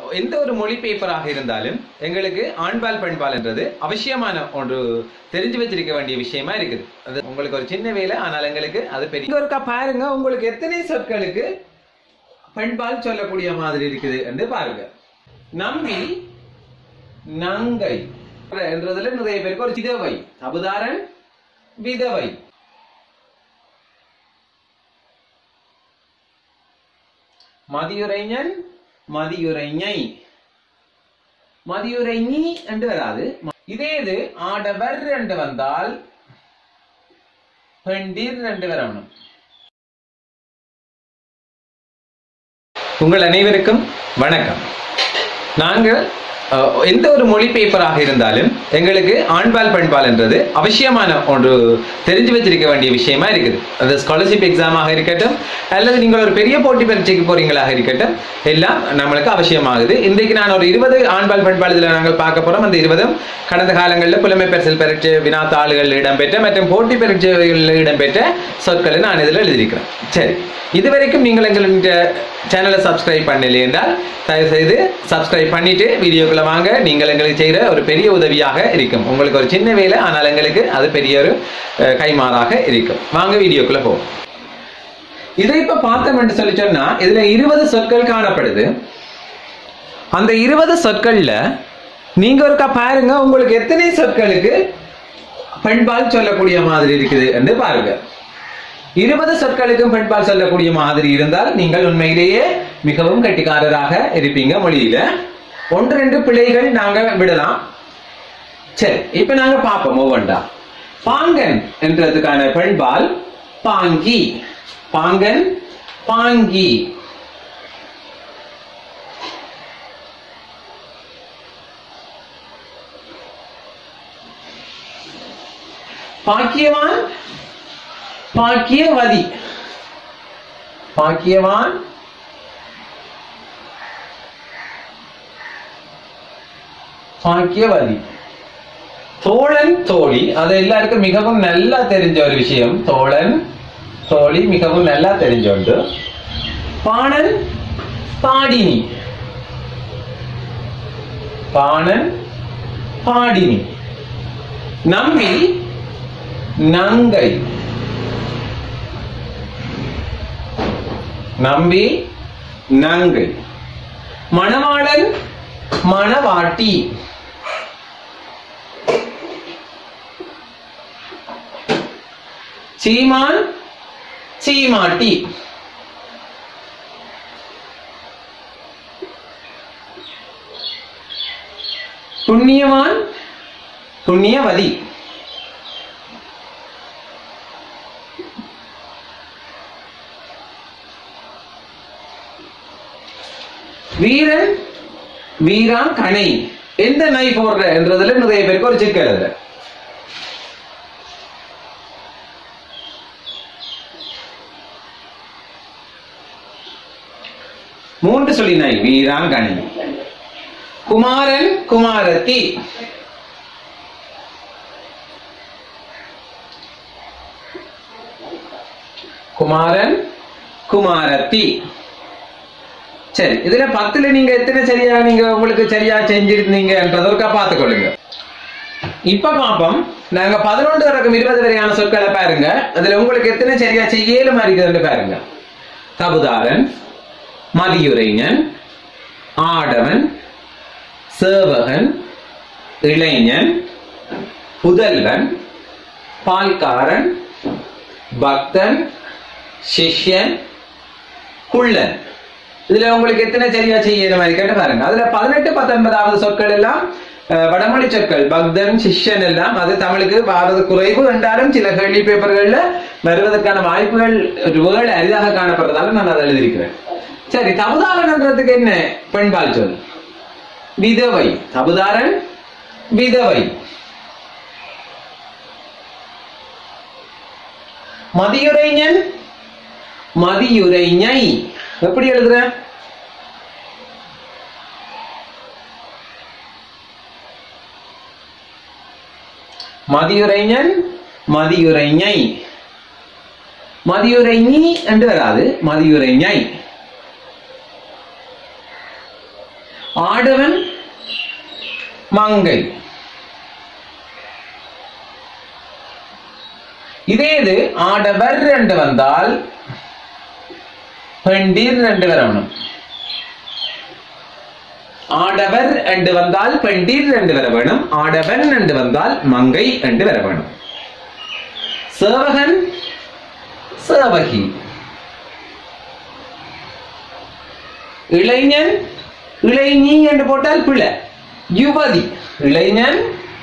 எந்த ஒரு மொழி பேப்பராக இருந்தாலும் எங்களுக்கு ஆண்பால் பெண்பால் என்றது அவசியமான ஒன்று தெரிஞ்சு வச்சிருக்க வேண்டிய விஷயமா இருக்குது அது உங்களுக்கு ஒரு சின்ன வேலை ஆனால் எங்களுக்கு அது பெரிய இங்க ஒருக்கா பாருங்க உங்களுக்கு எத்தனை சொற்களுக்கு பெண்பால் சொல்லக்கூடிய மாதிரி இருக்குது என்று பாருங்க நம்பி நங்கை என்றதுல நிறைய பேருக்கு ஒரு விதவை தபுதாரன் விதவை மதியுரைஞன் மதியுரைஞை மதியுரைஞி என்று வராது இதே இது ஆடவர் என்று வந்தால் பெண்டிர் என்று வரணும் உங்கள் அனைவருக்கும் வணக்கம் நாங்கள் அஹ், எந்த ஒரு மொழி பேப்பராக இருந்தாலும் எங்களுக்கு ஆண்பால் பெண்பால் என்றது அவசியமான ஒன்று தெரிஞ்சு வச்சிருக்க வேண்டிய விஷயமா இருக்குது அது ஸ்காலர்ஷிப் எக்ஸாமாக இருக்கட்டும் அல்லது நீங்கள் ஒரு பெரிய போட்டி பரீட்சைக்கு போறீங்களாக இருக்கட்டும் எல்லாம் நம்மளுக்கு அவசியமாகுது இன்றைக்கு நான் ஒரு இருபது ஆண்பால் பெண்பால் இதில் நாங்கள் பார்க்க போறோம் அந்த இருபதும் கடந்த காலங்களில் புலமை பரிசில் பரீட்சை வினாத்தாள்களில் இடம்பெற்ற மற்றும் போட்டி பரீட்சைகளில் இடம்பெற்ற சொற்களை நான் இதில் எழுதியிருக்கிறேன் சரி இதுவரைக்கும் நீங்கள் எங்களுடைய சேனலை சப்ஸ்கிரைப் பண்ணலை என்றால் தயவு செய்து சப்ஸ்கிரைப் பண்ணிட்டு வீடியோக்குள்ள வாங்க நீங்கள் எங்களுக்கு செய்கிற ஒரு பெரிய உதவியாக இருக்கும் உங்களுக்கு ஒரு சின்ன வேலை ஆனால் எங்களுக்கு அது பெரிய ஒரு அஹ், கைமாறாக இருக்கும் வாங்க வீடியோக்குள்ள போவோம் இதை இப்ப பார்த்தோம் என்று சொல்லி சொன்னா இதுல இருபது சொற்கள் காணப்படுது அந்த இருபது சொற்கள்ல நீங்க ஒருக்கா பாருங்க உங்களுக்கு எத்தனை சொற்களுக்கு பெண்பால் சொல்லக்கூடிய மாதிரி இருக்குது என்று பாருங்க இருபது சொற்களுக்கும் பெண்பால் சொல்லக்கூடிய மாதிரி இருந்தால் நீங்கள் உண்மையிலேயே மிகவும் கெட்டிக்காரராக இருப்பீங்க மொழியில ஒன்று ரெண்டு பிழைகள் நாங்க விடலாம் சரி இப்ப நாங்க பார்ப்போம் ஒவ்வொன்றா பாங்கன் என்றதுக்கான பெண்பால் பாங்கி பாங்கன் பாங்கி பாக்கியவான் பாக்கியவதி பாக்கியவான் பாக்கியவதி தோழன் தோழி அது எல்லாருக்கும் மிகவும் நல்லா தெரிஞ்ச ஒரு விஷயம் தோழன் தோழி மிகவும் நல்லா தெரிஞ்ச ஒன்று பாணன் பாடினி பாணன் பாடினி நம்பி நங்கை நம்பி நங்கை மணவாளன் மணவாட்டி சீமான் சீமாட்டி புண்ணியவான் புண்ணியவதி வீரன் வீரா கணை எந்த நை போடுற என்றதுல நிறைய பேருக்கு ஒரு சிக்கல் அதுல மூன்று சொல்லி நை வீராங்கனை குமாரன் குமாரத்தி குமாரன் குமாரத்தி சரி இதுல பத்துல நீங்க எத்தனை சரியா நீங்க உங்களுக்கு சரியா செஞ்சிருந்தீங்கன்றதற்கா பார்த்துக்கொள்ளுங்க இப்ப பாப்போம் நாங்க பதினொன்று தொடக்கம் இருபது வரையான சொற்களை பாருங்க அதுல உங்களுக்கு எத்தனை சரியா செய்யல மாதிரி இருக்குதுன்னு பாருங்க தபுதாரன் மதியுரைஞன் ஆடவன் சேவகன் இளைஞன் புதல்வன் பால்காரன் பக்தன் சிஷ்யன் குள்ளன் இதுல உங்களுக்கு எத்தனை சரியா செய்யற மாதிரி கேட்டு பாருங்க அதுல பதினெட்டு பத்தொன்பதாவது சொற்கள் எல்லாம் அஹ், வடமொழி சொற்கள் பக்தன் சிஷ்யன் எல்லாம் அது தமிழுக்கு வாரது குறைவு என்றாலும் சில கேள்வி பேப்பர்கள்ல வருவதற்கான வாய்ப்புகள் ஒருவேளை அரிதாக காணப்படுறதால நான் அதை எழுதியிருக்கிறேன் சரி தபுதாரன்றதுக்கு என்ன பெண்பால் சொல் விதவை தபுதாரன் விதவை மதியுரைஞன் மதியுரைஞை எப்படி எழுதுற மதியுரைஞன் மதியுரைஞை மதியுரைஞி என்று வராது மதியுரைஞை ஆடவன் மங்கை இதே இது ஆடவர் ரெண்டு வந்தால் பெண்டீர் ரெண்டு வரணும் ஆடவர் என்று வந்தால் பெண்டீர் ரெண்டு வர வேணும் ஆடவன் என்று வந்தால் மங்கை என்று வர வேணும் சேவகன் சேவகி இளைஞன் இளைஞி என்று போட்டால் பிள்ளை யுவதி இளைஞன்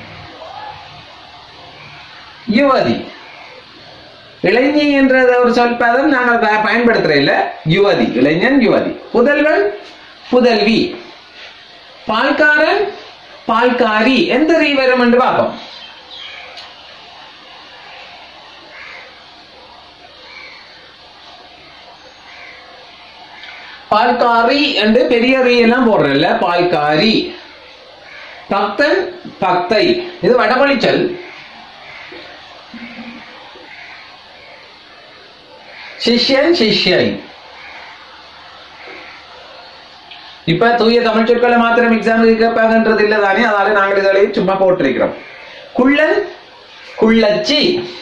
யுவதி இளைஞி என்ற ஒரு சொல் பதம் நாங்கள் ப- பயன்படுத்துற இல்ல யுவதி இளைஞன் யுவதி புதல்வன் புதல்வி பால்காரன் பால்காரி எந்த ரீ வரும் என்று பார்ப்போம் பால்காரி என்று பெரிய ரீ எல்லாம் போடுறல்ல பால்காரி பக்தன் பக்தை இது வடமொழி சொல் சிஷ்யன் சிஷ்யை இப்ப தூய தமிழ் சொற்களை மாத்திரம் எக்ஸாம் கேட்பாங்கன்றது இல்ல தானே அதனால நாங்கள் இதை சும்மா போட்டிருக்கிறோம் குள்ளன் குள்ளச்சி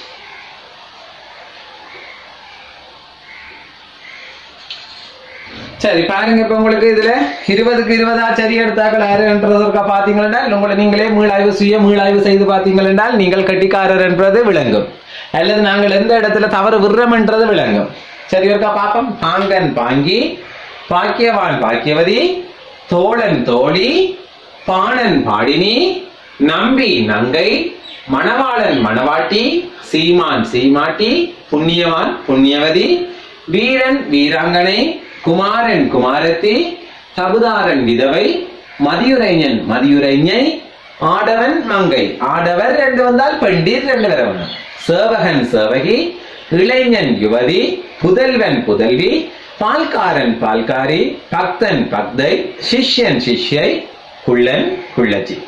சரி பாருங்க இப்ப உங்களுக்கு இதுல இருபதுக்கு இருபதா சரி எடுத்தாக்கள் யாருன்றதற்கா பாத்தீங்கன்னா உங்களை நீங்களே மீளாய்வு சுய மீளாய்வு செய்து பார்த்தீங்கள் என்றால் நீங்கள் கட்டிக்காரர் என்பது விளங்கும் அல்லது நாங்கள் எந்த இடத்துல தவறு விடுறோம் என்றது விளங்கும் சரி இருக்கா பாப்போம் பாங்கன் பாங்கி பாக்கியவான் பாக்கியவதி தோழன் தோழி பாணன் பாடினி நம்பி நங்கை மணவாளன் மணவாட்டி சீமான் சீமாட்டி புண்ணியவான் புண்ணியவதி வீரன் வீராங்கனை குமாரன் குமாரத்தி தபுதாரன் விதவை மதியுரைஞன் மதியுரைஞை ஆடவன் மங்கை ஆடவர் ரெண்டு வந்தால் பெண்டீர் ரெண்டு வரவணும் சேவகன் சேவகி இளைஞன் யுவதி புதல்வன் புதல்வி பால்காரன் பால்காரி பக்தன் பக்தை சிஷ்யன் சிஷ்யை குள்ளன் குள்ளச்சி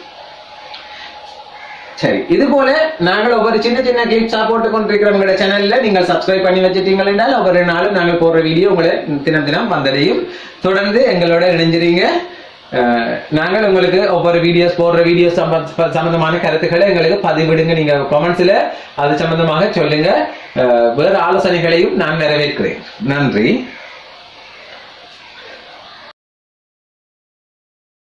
சரி இது போல நாங்கள் ஒவ்வொரு சின்ன சின்ன கிளிப்ஸா போட்டு கொண்டிருக்கிறோம் உங்களோட சேனல்ல நீங்கள் சப்ஸ்கிரைப் பண்ணி வச்சிட்டீங்கள் என்றால் ஒவ்வொரு நாளும் நாங்கள் போடுற வீடியோ உங்களை தினம் தினம் வந்தடையும் தொடர்ந்து எங்களோட இணைஞ்சிருங்க அஹ், நாங்கள் உங்களுக்கு ஒவ்வொரு வீடியோஸ் போடுற வீடியோஸ் சம்பந்தமான கருத்துக்களை எங்களுக்கு பதிவிடுங்க நீங்க கமெண்ட்ஸ்ல அது சம்பந்தமாக சொல்லுங்க அஹ், வேறு ஆலோசனைகளையும் நான் நிறைவேற்கிறேன் நன்றி